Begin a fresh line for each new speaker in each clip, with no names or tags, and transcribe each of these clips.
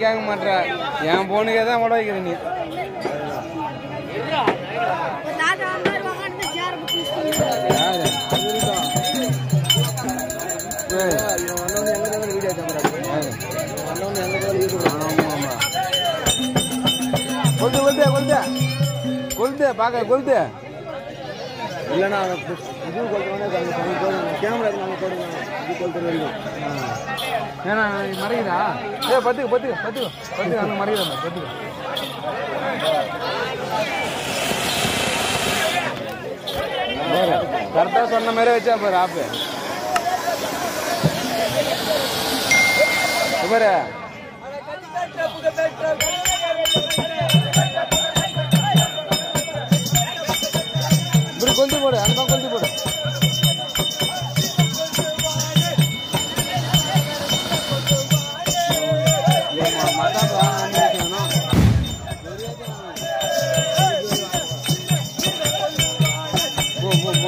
கேட்க மாட்ற என் பொண்ணுக்கே தான் முட வைக்கிற நீ
தாத்தா மாதிரி உக்காந்து சேர் புக்
யாரு ஏய், யாரு? ஆமா, ஆமா. கொளுத்து கொளுத்து கொளுத்து கொளுத்து பார்க்க கொளுத்து
இல்லைன்னா அதை பு- இது கொளுத்துறோன்னே போடுங்க கேமரா நாங்கள் போடுங்க இது கொளுத்துற வரைக்கும்
ஏன்னா இது மறைக்குதா ஏ பத்துக்கு பத்துக்கு பத்துக்கு பத்துக்கு அங்கே மறைக்குதா பத்துக்கு கரெக்டாக சொன்ன மாதிரி வச்சா பாரு ஆப்பு பாரு இப்படி கொளுத்து போடு அந்த பக்கம் கொளுத்து போடு மசாலா வாங்கணும் போ போ போ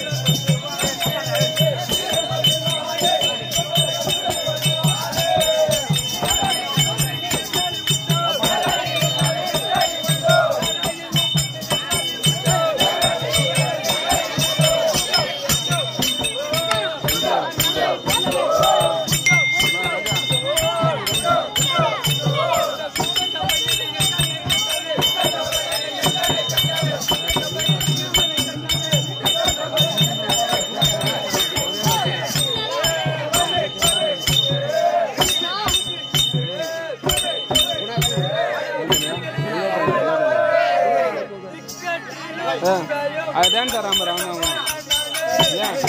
ಅದೇನ್ ತರಾಮರ ಅವನು ಏನ್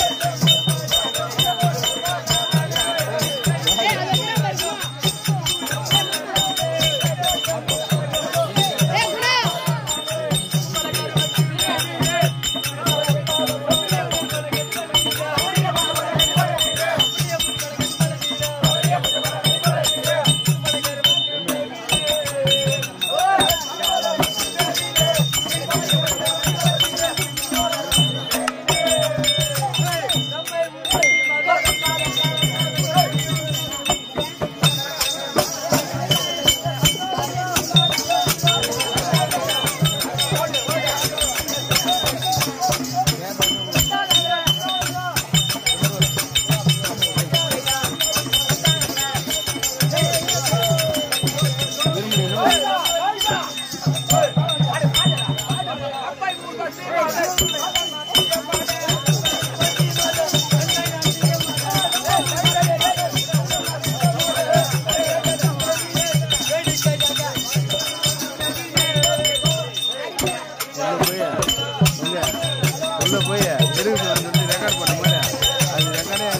உள்ள போய் இருக்குது வந்து ரெக்கார்ட் பண்ண மாதிரி அது ரெக்கார்டே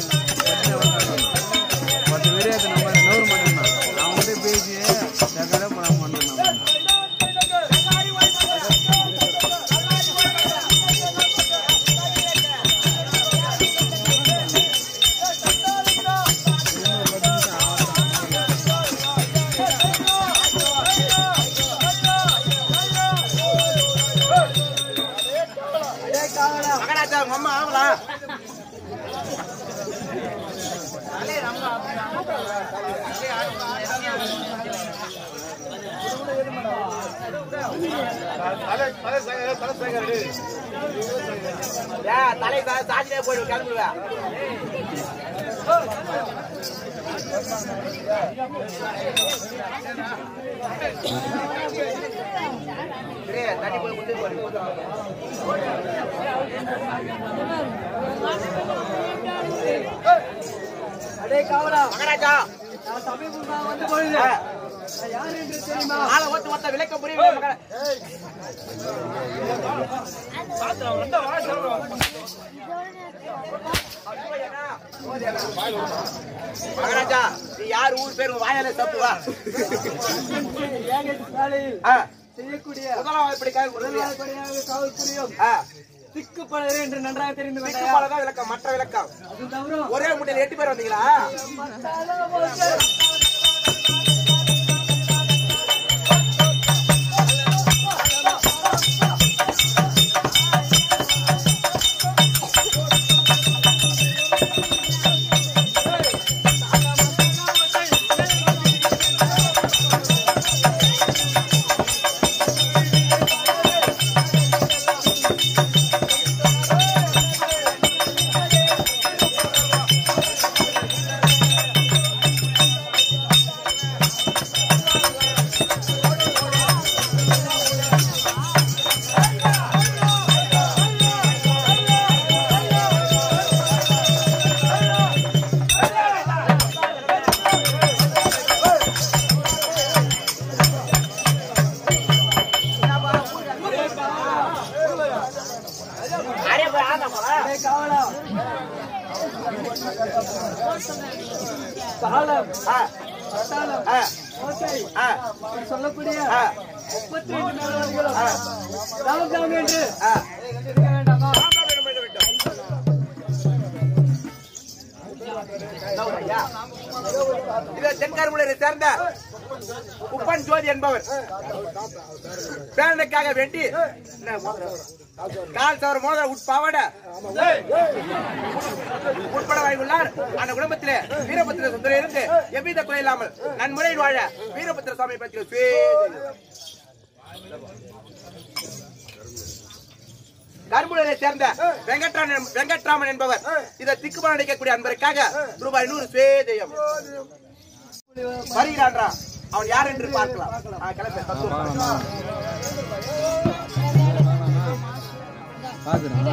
பத்து வீடியோக்கு நம்ம நூறு மட்டும்தான் அவங்ககிட்ட பேசி ரெக்கார்டே பண்ண மாட்டோம்
தலை சாட்சியே போயிடு கிளம்பிடுவேன் தண்ணி போய் முட்டு போடு மகராஜா ஆளை ஓட்டு மொத்த விளக்க புரியவில்லை மகரா மகராஜா நீ யார் ஊர் பேர் உன் வாயால தப்புவா
செய்யக்கூடிய
முதலாம் இப்படி காய்
முதலாளிப்படியாக காவல் புரியும் திக்குப்பலரே என்று நன்றாக தெரிந்து கொண்டாயா?
தான் விளக்கம் மற்ற விளக்கம்
அது தவிர
ஒரே முட்டையில் எட்டு பேர் வந்தீங்களா
ஆ
சொல்லக்கூடிய
ஆ.
முப்பத்தி ரெண்டு மேலவர்களும்
ஆ.
ராமசாமி என்று
ஆ.
இருக்க வேண்டாமா
இது தென்கருமுலையை சேர்ந்த உப்பன் ஜோதி என்பவர் பேரனுக்காக வேண்டி என்ன மோதிரம்? கால் சவர மோதிர உட்பாவட உட்பட வாங்கியுள்ளார் அந்த குடும்பத்திலே வீரபத்திர சுந்தரம் இருந்து எவ்வித குறை இல்லாமல் நன்முறையில் வாழ வீரபத்திர சுவாமி பற்றி கரும்புலையை சேர்ந்த வெங்கட்ராமன் வெங்கட்ராமன் என்பவர் இதை திக்குமன் அடிக்கக்கூடிய அன்பருக்காக ரூபாய் நூறு சுவேதயம் வருகிறான்றா அவன் யார் என்று பார்க்கலாம் ஆ, கிளம்பு, தத்துவம்.
பாத்துனா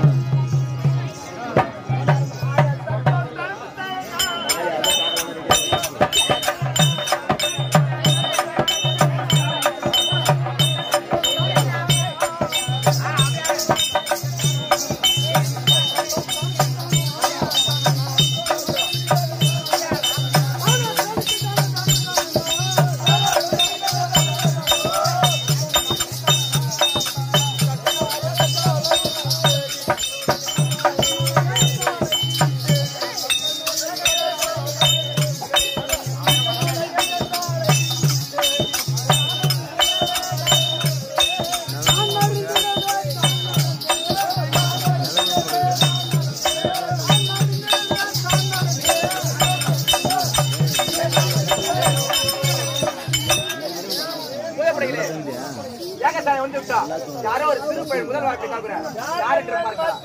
பூஜைப்படைகளே, ஏகத்தாய் வந்து விட்டா யாரோ ஒரு சிறு பையன் முதல் வாய்ப்பை காண்கிறார் யார் என்று பார்க்கலாம்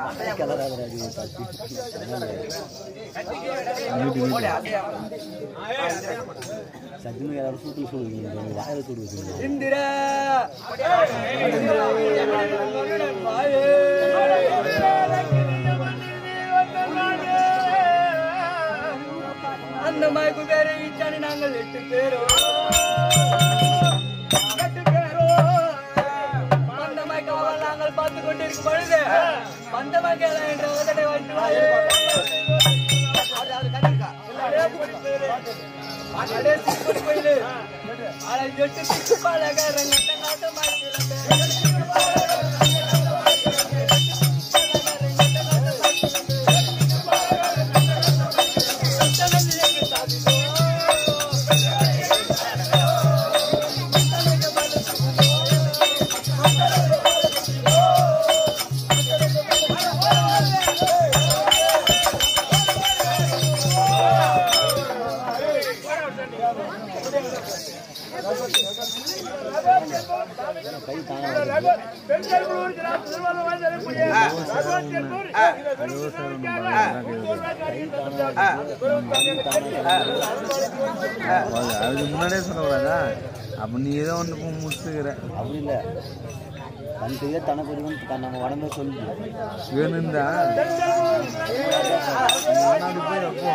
போடு, அசையாம.
சத்தியமாக ஏதாவது சூட்டில் சொல்லுவீங்க வாயில சொல்லுவீங்க
இந்திர அந்த மாதிரி பேரை ஈச்சானி நாங்கள் எட்டு பேரும் எட்டு பேரும் அந்த மாதிரி நாங்கள் பார்த்து கொண்டிருக்கும் பொழுது அந்த மாதிரி என்ற உதடை வந்து அடே சிக்குடி கோயிலு அட எட்டு சிக்கு பாலகாரங்க நாட்டம்
கை தாங்க
அதுக்கு முன்னாடியே சொல்லக்கூடாதா அப்ப நீ ஏதோ ஒன்று முடிச்சுக்கிற
அப்படி இல்லை தன் கையை தனக்கு ஒருவன் தன் நம்ம உடம்பே சொல்லி
வேணுந்தா முன்னாடி போய் அப்போ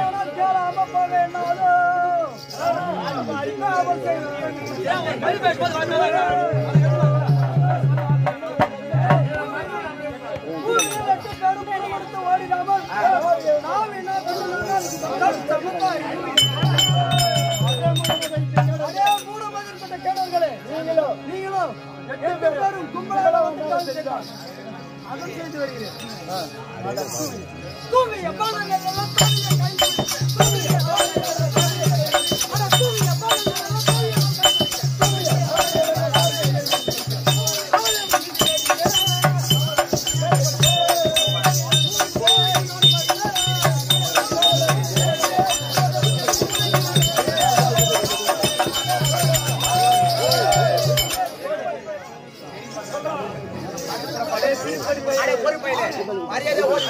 அடே, ஒரு பையனே, மரியாதை ஓடி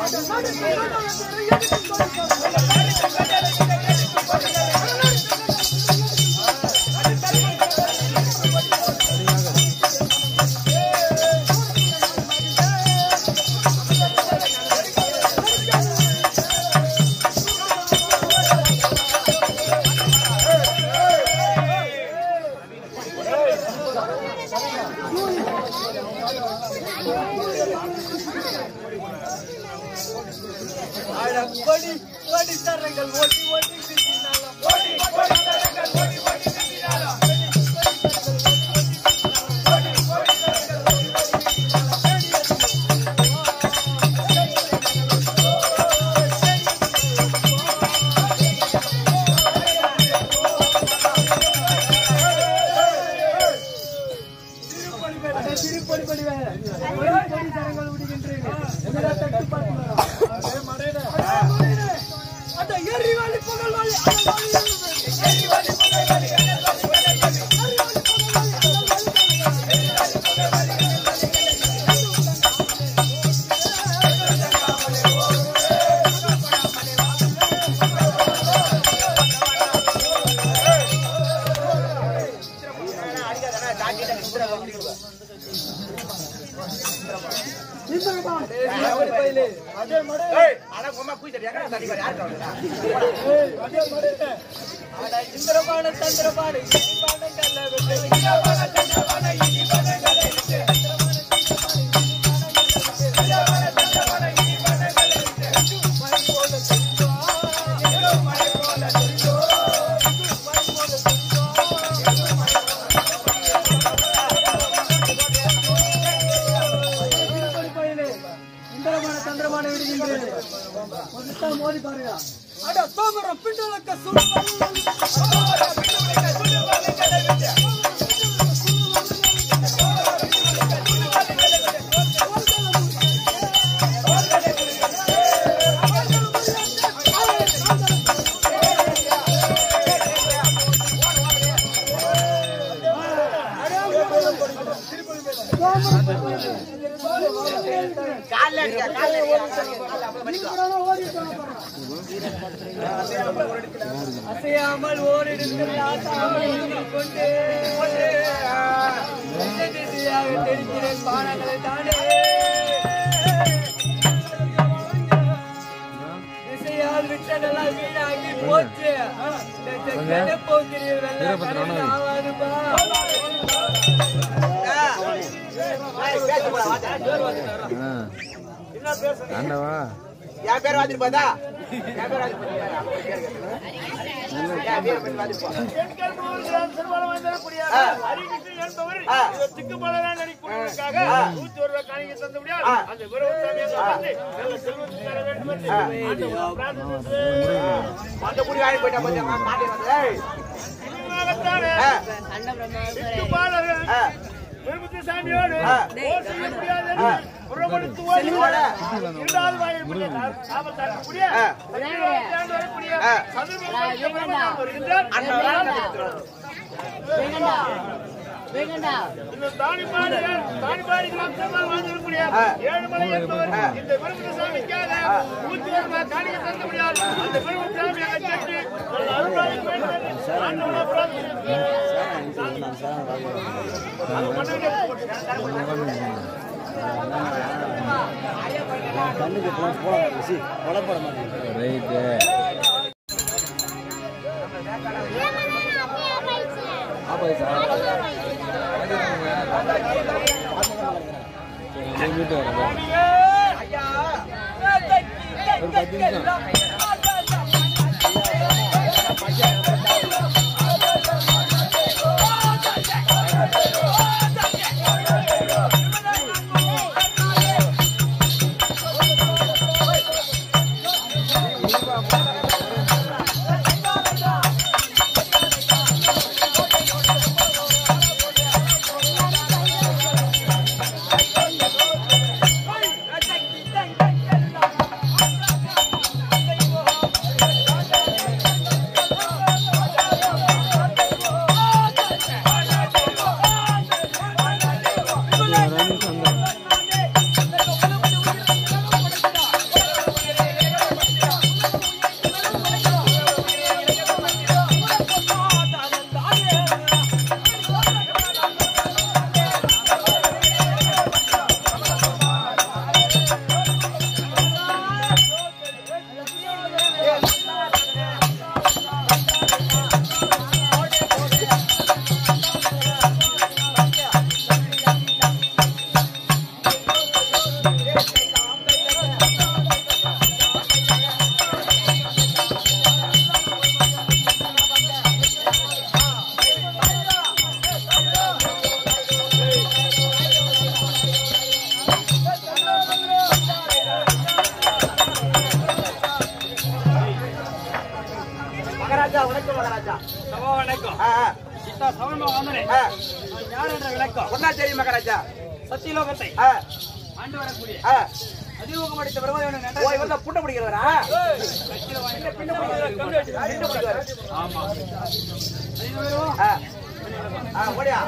அட கொடி கொடி தரங்கள் ஓட்டி ஓட்டி திட்டினாலும் கொடி கொடி தரங்கள் ஓட்டி ஓட்டி திட்டினாலும் திருப்படி படி வேற கொடி தரங்கள் விடுகின்றேன் எதிரா தட்டு பார்க்கலாம் அந்த எரிவாளி புகழ் வாழி எரிவாளி புகழ் வாழி இந்திரபான சந்திரபான இந்திரபான கல்ல விட்டு இந்திரபான சந்திரபான இந்திரபான கல்ல விட்டு இந்திரமான சந்திரமான விடுகின்றேன் கொஞ்சம் மோதி பாருங்க அட சோமர பிண்டலக்க அசையாமல் ஓரிடத்தில் ஆசாமல் கொண்டு எந்த திசையாக தெரிகிறேன் பானங்களை தானே திசையால் விட்டதெல்லாம் வீணாகி போச்சு போகிறீர்கள் ஆவாதுப்பா
ஆண்டவா
என் பேர் வாத்திட்டு பார்த்தா என் பேர் வாத்திட்டு என் பேர் பண்ணி வாத்திட்டு போ. ஆ. ஆ. அந்த குடி வாங்கி போயிட்டா கொஞ்சம் மாட்டி வந்து ஏய். ஆ. ஆ. ஆ. ஆ. செல்லுவோட. ஆ. ஆ. அண்ணா வேலை நடத்துறாரு. ஆ. ஆ.
கண்ணுக்கு போலாம் போலாம் சி கொலைப்பட மாட்டேங்குது
ரைட்டு ஆப்பா சார் வீட்டு வரேன் ஒரு பத்து நிமிஷம்
மகாராஜா வணக்கம் மகாராஜா
சபா வணக்கம்
ஆ, ஆ,
இத்தா சமயமா வந்தனே
ஆ.
நான் யார் என்ற விளக்கம்
ஒன்னா தெரியும் மகாராஜா
சத்தியலோகத்தை
ஆ,
ஆண்டு வரக்கூடிய
ஆ.
அதிமுகம் அடித்த பிரபோதேவன்
ஓ,
நன்றாக
இவன் தான் புண்டை பிடிக்கிறவரா
கட்சியில வாங்கி பின்ன பிடிக்கிறார், கம்பி அடிக்கிறார்.
புண்டை பிடிக்கிறவரு.
ஆமா அது வரும்
ஆ. ஆ, ஓடியா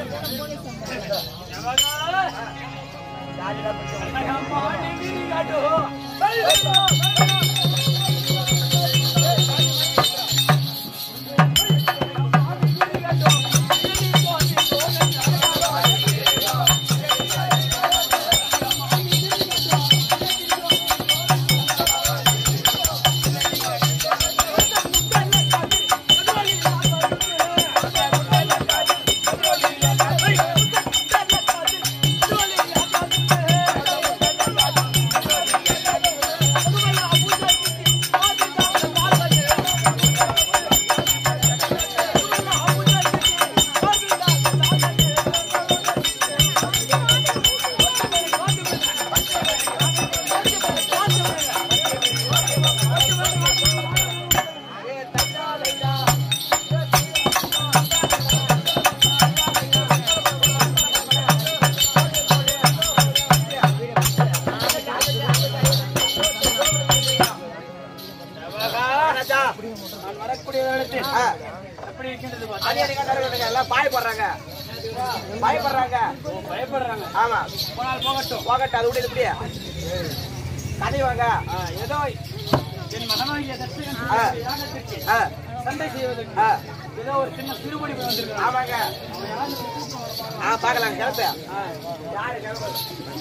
மகாராஜா
நான் வரக்கூடிய இடத்தில்
ஆ.
எப்படி இருக்கின்றது
அடி
பார்த்தா
அடி கண்டாருங்க எல்லாம் பயப்படுறாங்க பயப்படுறாங்க
பயப்படுறாங்க
ஆமா
போனால் போகட்டும்
போகட்டும் அது விட இப்படியே கதை வாங்க
ஆ, ஏதோ என் மகனாகிய தட்சகன்
ஆ.
யாகத்திற்கு
ஆ,
சண்டை செய்வதற்கு
ஆ,
ஏதோ ஒரு சின்ன சிறுபடி வந்திருக்கிறான்
ஆமாங்க ஆ பார்க்கலாம் கிளம்பு
ஆ.
யாரு கிளம்பு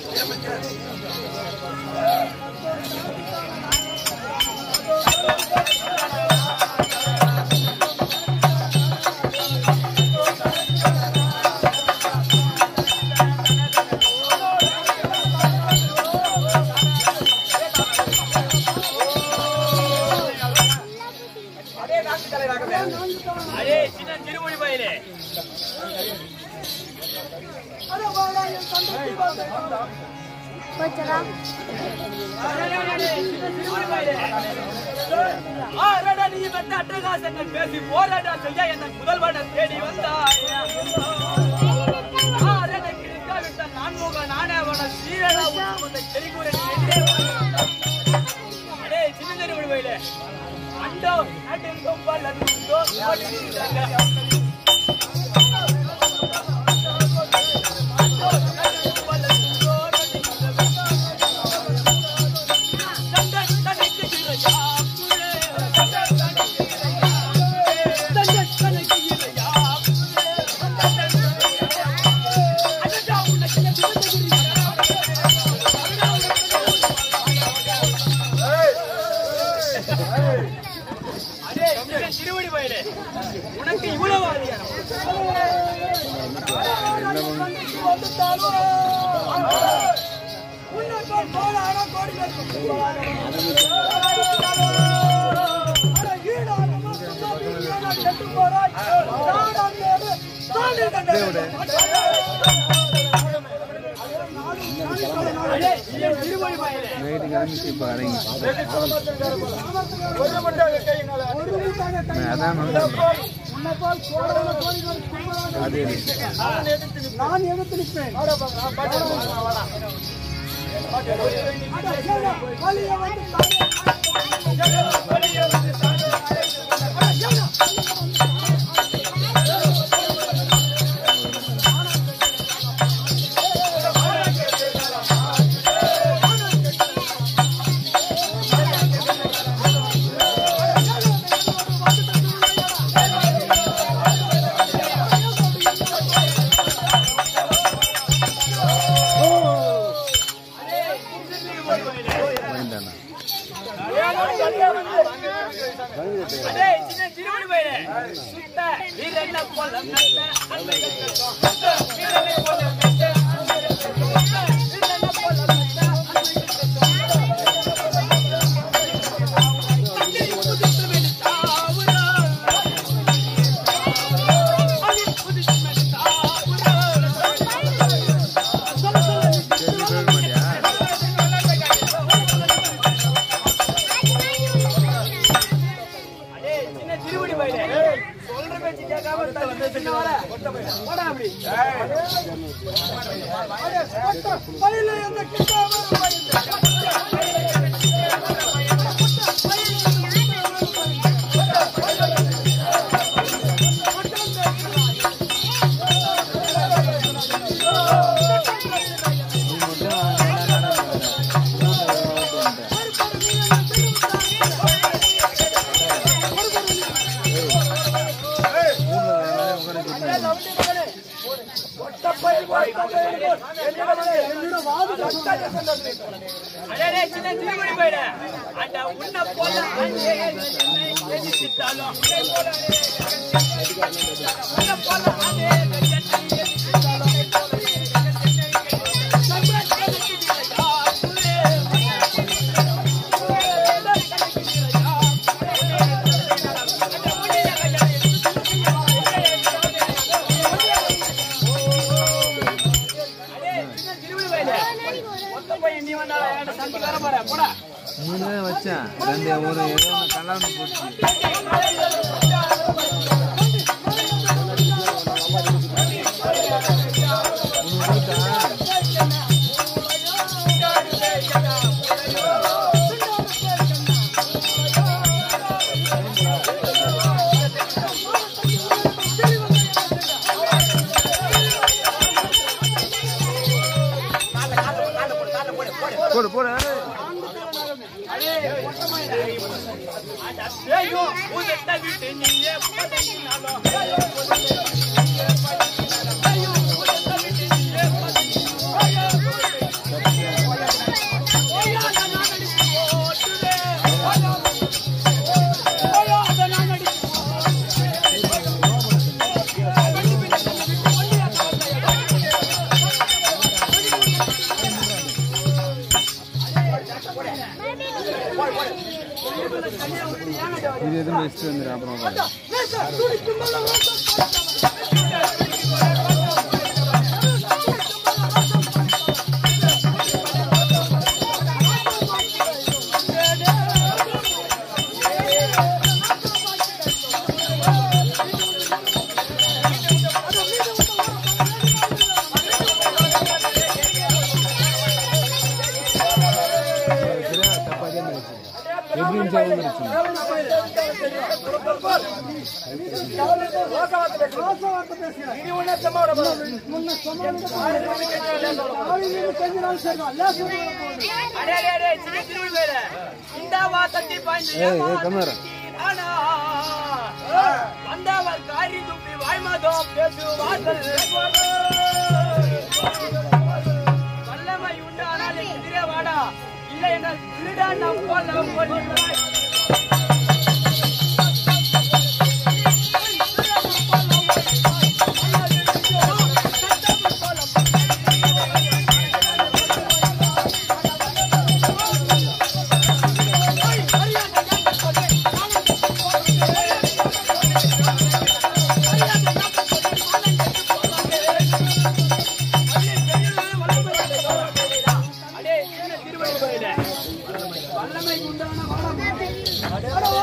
அதே நாட்டு தலைவராகவே
அதே சின்ன திருமொழி பயிலே
போச்சரா
நீ வந்து அட்டகாசங்கள் பேசி போராட்டா செய்ய என்ன முதல்வன தேடி வந்தாய் எனக்கு இருக்காவிட்ட நான்முக நாணயவன சீரழ உட்கொண்ட செறிகூரன் எதிரே அடே சின்ன திருமொழி பயிலே அண்டோ நாட்டில் கொம்பால் அது உண்டோ ஓடிக்கிறாங்க திருவடி பயிலே உனக்கு இவ்வளவு அதிகாரம் அடே, இவன் திருவடி பயிலே
நைட்டு கிளம்பிச்சு இப்போ அடங்கி அதான் அது
நான் எதிர்த்து நிற்பேன்
வேண்டாண்ணா
அடே, சின்ன திருவடி பயிலே சுத்த வீரன்ன போல மெத்த, அன்னைக்கு சுத்த வீரன்ன போல மெத்த, அன்னைக்கு சுத்த வீரன்ன போல மெத்த, அன்னைக்கு சுத்த அன்னை புதித்து மெத்தாவுரா அன்னை புதித்து மெத்தாவுரா
சரி போக மாட்டியா
அடே, சின்ன திருவடி பயிலே அப்படி அடடே, சின்ன திருமணி போயிடு. அந்த உன்னை போல அங்கே என்னை எதிர்த்திட்டாலும் உன்னை போல உன்னை போல அங்கே என்னை எதிர்த்திட்டாலும் அடே, சின்ன திருமணி போயிடு. மொத்த பையன் நீ வந்தாடா, என்கிட்ட சண்டைக்கு வர போற, போடா.
மூணு தான் வச்சேன் ரெண்டு ஒரு ஏதோ ஒன்று கல்யாணம் போச்சு ஒன்று கொடுத்தேன் போடு போடு
ஐயோ, உதட்ட விட்டு நீயே பதங்கினாலும். ஐயோ, உதட்ட விட்டு நீயே பதங்கினாலும். ஐயோ, ஓயா, நான் அடிச்சு போட்டுறேன். ஓயா, ஓயா, அதை நான் அடிச்சு
இது எதுவும் வச்சுட்டு வந்துடு அப்புறம் பாரு. சரியா? தப்பா தான் இருந்துச்சு. எப்படி இருந்துச்சு அவங்க இருந்துச்சு
அடே, அடே, அடே, சின்ன திருமணி போயிடு. இந்த வாசத்தை பாய்ந்து
ஏய், ஏய்,
ஏமாத்தி
கம்முனு இரு.
ஆனா, வந்தவர் காரி துப்பி வாய்மதோ பேசுவார்கள் வல்லமை உண்டு ஆனால் எதிரே வாடா இல்லை என்றால் திருடா நம் போல கொல்லுவாய். அடே, என்ன திருவடி போயிடு. வல்லமை உண்டான வாடா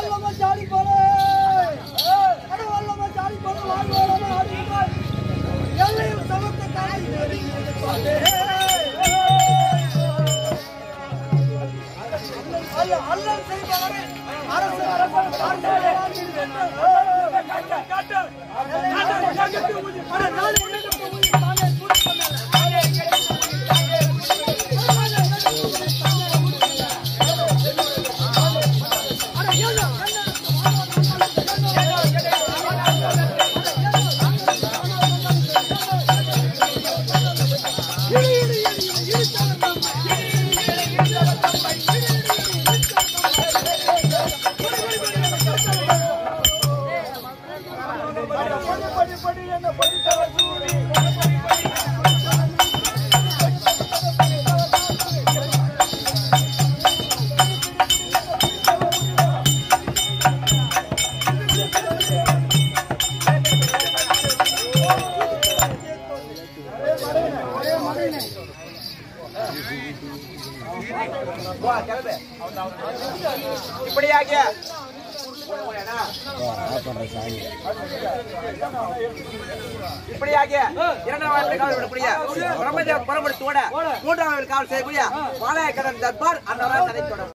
இப்படியாக இப்படியாக இரண்டாம் வாரத்தை காவல் விடக்கூடிய பிரம்மதேவ புறப்படுத்தோட மூன்றாம் காவல் செய்யக்கூடிய மாலாய கடன் தர்பார் அந்த தடை தொடரும்